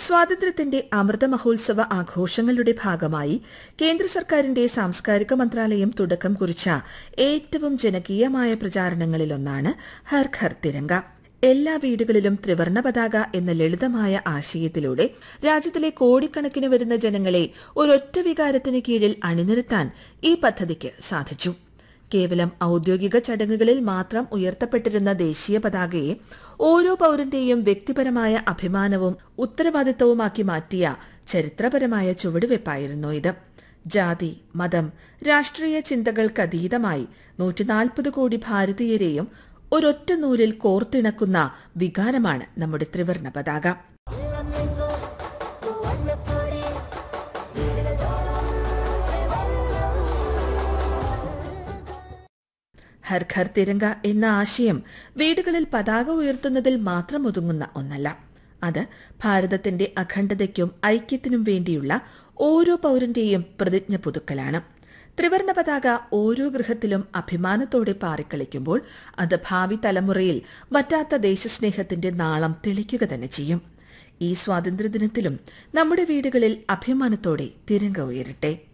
സ്വാതന്ത്ര്യത്തിന്റെ അമൃത മഹോത്സവ ആഘോഷങ്ങളുടെ ഭാഗമായി കേന്ദ്ര സർക്കാരിന്റെ സാംസ്കാരിക മന്ത്രാലയം തുടക്കം കുറിച്ച ഏറ്റവും ജനകീയമായ പ്രചാരണങ്ങളിലൊന്നാണ് ഹർ ഘർ തിരങ്ക എല്ലാ വീടുകളിലും ത്രിവർണ പതാക എന്ന ലളിതമായ ആശയത്തിലൂടെ രാജ്യത്തിലെ കോടിക്കണക്കിന് വരുന്ന ജനങ്ങളെ ഒരൊറ്റ വികാരത്തിന് കീഴിൽ അണിനിരത്താൻ ഈ പദ്ധതിക്ക് സാധിച്ചു കേവലം ഔദ്യോഗിക ചടങ്ങുകളിൽ മാത്രം ഉയർത്തപ്പെട്ടിരുന്ന ദേശീയ പതാകയെ ഓരോ പൌരന്റെയും വ്യക്തിപരമായ അഭിമാനവും ഉത്തരവാദിത്തവുമാക്കി മാറ്റിയ ചരിത്രപരമായ ചുവടുവെപ്പായിരുന്നു ഇത് ജാതി മതം രാഷ്ട്രീയ ചിന്തകൾക്കതീതമായി നൂറ്റിനാൽപ്പത് കോടി ഭാരതീയരെയും ഒരൊറ്റ നൂലിൽ കോർത്തിണക്കുന്ന വികാരമാണ് നമ്മുടെ ത്രിവർണ പതാക ഹർ ഘർ തിരങ്ക എന്ന ആശയം വീടുകളിൽ പതാക ഉയർത്തുന്നതിൽ മാത്രം ഒതുങ്ങുന്ന ഒന്നല്ല അത് ഭാരതത്തിന്റെ അഖണ്ഡതയ്ക്കും ഐക്യത്തിനും വേണ്ടിയുള്ള ഓരോ പൌരന്റെയും പ്രതിജ്ഞ പുതുക്കലാണ് ത്രിവർണ പതാക ഓരോ ഗൃഹത്തിലും അഭിമാനത്തോടെ പാറിക്കളിക്കുമ്പോൾ അത് ഭാവി തലമുറയിൽ വറ്റാത്ത ദേശസ്നേഹത്തിന്റെ നാളം തെളിക്കുക തന്നെ ചെയ്യും ഈ സ്വാതന്ത്ര്യദിനത്തിലും നമ്മുടെ വീടുകളിൽ അഭിമാനത്തോടെ തിരങ്ക ഉയരട്ടെ